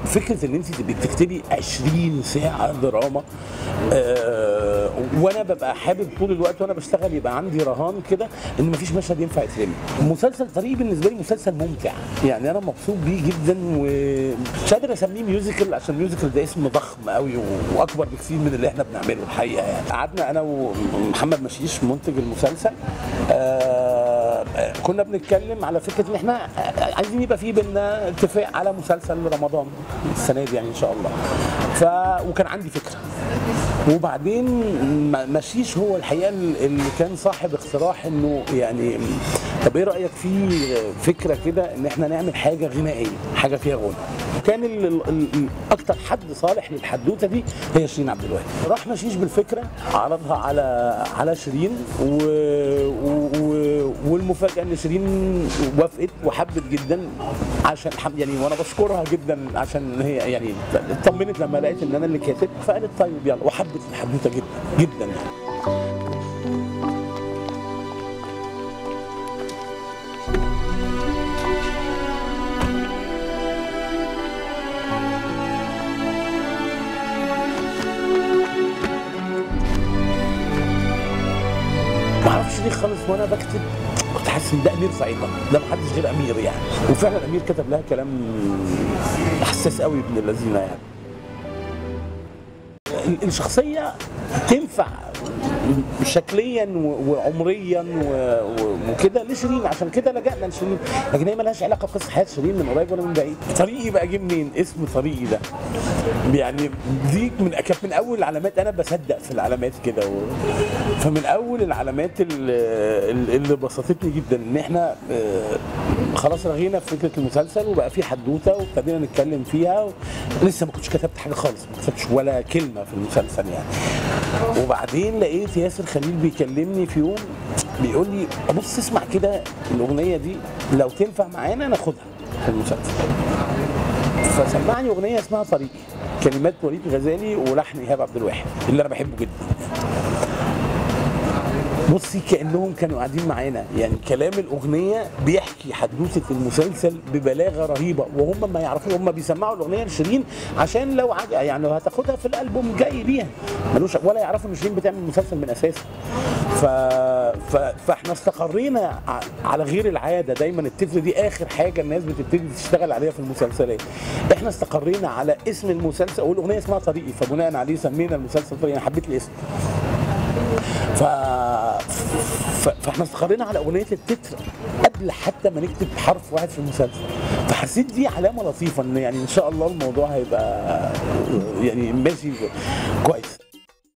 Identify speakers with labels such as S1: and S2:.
S1: فكره ان انت تبقي بتكتبي 20 ساعه دراما آه وانا ببقى حابب طول الوقت وانا بشتغل يبقى عندي رهان كده ان مفيش مشهد ينفع يترمي مسلسل طريق بالنسبه لي مسلسل ممتع يعني انا مبسوط بيه جدا ومش قادر اسميه ميوزيكال عشان ميوزيكال ده اسم ضخم قوي واكبر بكثير من اللي احنا بنعمله الحقيقه يعني قعدنا انا ومحمد مشيش منتج المسلسل آه كنا بنتكلم على فكره ان احنا عايزين يبقى في بينا اتفاق على مسلسل رمضان السنه دي يعني ان شاء الله ف وكان عندي فكره وبعدين م- مشيش هو الحقيقه اللي كان صاحب اقتراح انه يعني طب ايه رايك في فكره كده ان احنا نعمل حاجه غنائيه حاجه فيها غنى كان ال- ال- ال- اكتر حد صالح للحدوته دي هي شيرين عبد الوهاب راح مشيش بالفكره عرضها على على شيرين و... و... و... والمفاجاه ان شيرين وافقت وحبت جدا عشان حب يعني وانا بشكرها جدا عشان هي يعني اطمنت لما لقيت ان انا اللي كاتب فقالت طيب يلا وحبت الحدوته جدا جدا يعني ما اعرفش ليه خالص وانا بكتب كنت حاسس ان ده امير صعيدة ده محدش غير امير يعني وفعلا امير كتب لها كلام حساس قوي ابن الذين يعني ال- الشخصيه تنفع شكليا و- وعمريا و- و- وكده لشيرين عشان كده لجأنا لشيرين لكن هي ملهاش علاقه بقصه حياه شيرين من قريب ولا من بعيد طريقي بقى جه منين اسم طريقي ده يعني دي من كانت من اول العلامات انا بصدق في العلامات كده و... فمن اول العلامات اللي, اللي بسطتني جدا ان احنا آه، خلاص رغينا في فكره المسلسل وبقى في حدوته وابتدينا نتكلم فيها و... لسه ما كنتش كتبت حاجه خالص ما كتبتش ولا كلمه في المسلسل يعني وبعدين لقيت ياسر خليل بيكلمني في يوم بيقول لي بص اسمع كده الاغنيه دي لو تنفع معانا ناخدها في المسلسل فسمعني اغنيه اسمها طريقي كلمات وليد غزالي ولحن ايهاب عبد الواحد اللي انا بحبه جدا بصي كانهم كانوا قاعدين معانا يعني كلام الاغنيه بيحكي حدوته المسلسل ببلاغه رهيبه وهم ما يعرفوش هم بيسمعوا الاغنيه لشيرين عشان لو عج... يعني لو هتاخدها في الالبوم جاي بيها ملوش ولا يعرفوا ان شيرين بتعمل مسلسل من اساسه ف... ف... فاحنا استقرينا ع- على غير العاده دايما التتر دي اخر حاجه الناس بتبتدي تشتغل عليها في المسلسلات احنا استقرينا على اسم المسلسل والاغنيه اسمها طريقي فبناء عليه سمينا المسلسل طريقي انا حبيت الاسم ف... ف... فاحنا استقرينا على اغنيه التتر قبل حتى ما نكتب حرف واحد في المسلسل فحسيت دي علامه لطيفه ان يعني ان شاء الله الموضوع هيبقى يعني ماشي كويس